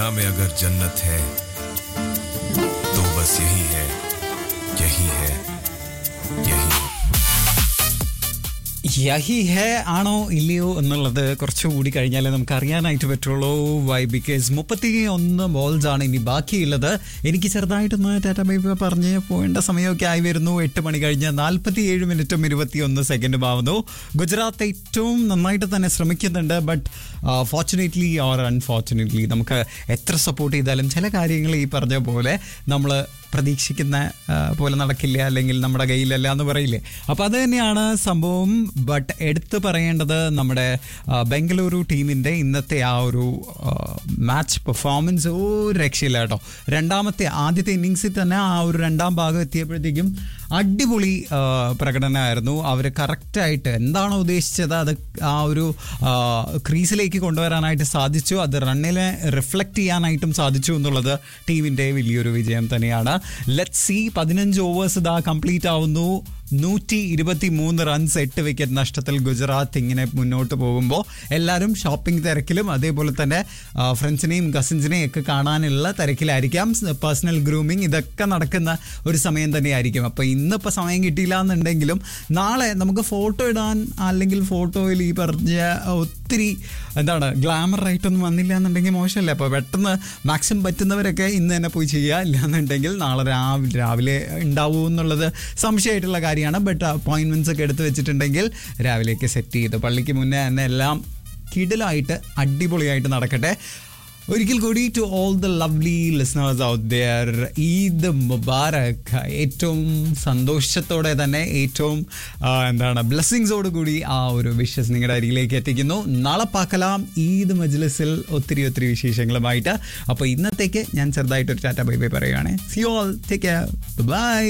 में अगर जन्नत है तो बस यही है यही है यही है യഹി ഹേ ആണോ ഇല്ലയോ എന്നുള്ളത് കുറച്ചുകൂടി കഴിഞ്ഞാലേ നമുക്ക് അറിയാനായിട്ട് പറ്റുള്ളൂ വൈ ബിക്കോസ് മുപ്പത്തി ഒന്ന് ബോൾസ് ആണ് ഇനി ബാക്കിയുള്ളത് എനിക്ക് ചെറുതായിട്ടൊന്ന് ടാറ്റ ബൈബ് പറഞ്ഞ് പോകേണ്ട സമയമൊക്കെ ആയി വരുന്നു എട്ട് മണി കഴിഞ്ഞ് നാൽപ്പത്തി ഏഴ് മിനിറ്റും ഇരുപത്തി ഒന്ന് സെക്കൻഡും ആവുന്നു ഗുജറാത്ത് ഏറ്റവും നന്നായിട്ട് തന്നെ ശ്രമിക്കുന്നുണ്ട് ബട്ട് ഫോർച്ചുനേറ്റ്ലി ഓർ അൺഫോർച്ചുനേറ്റ്ലി നമുക്ക് എത്ര സപ്പോർട്ട് ചെയ്താലും ചില കാര്യങ്ങൾ ഈ പറഞ്ഞ പോലെ നമ്മൾ പ്രതീക്ഷിക്കുന്ന ആ, പോലെ നടക്കില്ല അല്ലെങ്കിൽ നമ്മുടെ കയ്യിലല്ല എന്ന് പറയില്ലേ അപ്പോൾ അത് തന്നെയാണ് സംഭവം ബട്ട് എടുത്തു പറയേണ്ടത് നമ്മുടെ ആ, ബംഗളൂരു ടീമിൻ്റെ ഇന്നത്തെ ആ ഒരു മാച്ച് പെർഫോമൻസ് ഒരു രക്ഷയില്ല കേട്ടോ രണ്ടാമത്തെ ആദ്യത്തെ ഇന്നിങ്സിൽ തന്നെ ആ ഒരു രണ്ടാം ഭാഗം എത്തിയപ്പോഴത്തേക്കും അടിപൊളി ആ, പ്രകടനമായിരുന്നു അവർ കറക്റ്റായിട്ട് എന്താണോ ഉദ്ദേശിച്ചത് അത് ആ ഒരു ആ, ക്രീസിലേക്ക് കൊണ്ടുവരാനായിട്ട് സാധിച്ചു അത് റണ്ണിനെ റിഫ്ലക്റ്റ് ചെയ്യാനായിട്ടും സാധിച്ചു എന്നുള്ളത് ടീമിൻ്റെ വലിയൊരു വിജയം തന്നെയാണ് ലെറ്റ് സി പതിനഞ്ച് ഓവേഴ്സ് ഇതാ കംപ്ലീറ്റ് ആവുന്നു നൂറ്റി ഇരുപത്തി മൂന്ന് റൺസ് എട്ട് വിക്കറ്റ് നഷ്ടത്തിൽ ഗുജറാത്ത് ഇങ്ങനെ മുന്നോട്ട് പോകുമ്പോൾ എല്ലാവരും ഷോപ്പിംഗ് തിരക്കിലും അതേപോലെ തന്നെ ആ, ഫ്രണ്ട്സിനെയും കസിൻസിനെയും ഒക്കെ കാണാനുള്ള തിരക്കിലായിരിക്കാം പേഴ്സണൽ ഗ്രൂമിങ് ഇതൊക്കെ നടക്കുന്ന ഒരു സമയം തന്നെയായിരിക്കും അപ്പോൾ ഇന്നിപ്പോൾ സമയം കിട്ടിയില്ല എന്നുണ്ടെങ്കിലും നാളെ നമുക്ക് ഫോട്ടോ ഇടാൻ അല്ലെങ്കിൽ ഫോട്ടോയിൽ ഈ പറഞ്ഞ ഒത്തിരി എന്താണ് ഗ്ലാമർ ആയിട്ടൊന്നും വന്നില്ല എന്നുണ്ടെങ്കിൽ മോശമല്ലേ അപ്പോൾ പെട്ടെന്ന് മാക്സിമം പറ്റുന്നവരൊക്കെ ഇന്ന് തന്നെ പോയി ചെയ്യുക ഇല്ലാന്നുണ്ടെങ്കിൽ നാളെ രാവിലെ രാവിലെ ഉണ്ടാവുമോ എന്നുള്ളത് സംശയമായിട്ടുള്ള കാര്യമാണ് ബട്ട് അപ്പോയിൻമെൻറ്റ്സ് ഒക്കെ എടുത്ത് വെച്ചിട്ടുണ്ടെങ്കിൽ രാവിലേക്ക് സെറ്റ് ചെയ്ത് പള്ളിക്ക് മുന്നേ തന്നെ എല്ലാം കിടിലായിട്ട് അടിപൊളിയായിട്ട് നടക്കട്ടെ ഒരിക്കൽ കൂടി to all the lovely listeners out there Eid മുബാറക് ഏറ്റവും സന്തോഷത്തോടെ തന്നെ ഏറ്റവും ആ, എന്താണ് ബ്ലെസ്സിങ്സോട് കൂടി ആ ഒരു വിഷസ് നിങ്ങളുടെ അരികിലേക്ക് എത്തിക്കുന്നു നാളെ പാക്കലാം ഈദ് മജ്ലിസിൽ ഒത്തിരി ഒത്തിരി വിശേഷങ്ങളുമായിട്ട് അപ്പോൾ ഇന്നത്തേക്ക് ഞാൻ ചെറുതായിട്ടൊരു ടാറ്റ ബൈ ബൈ പറയുകയാണ് see all take care by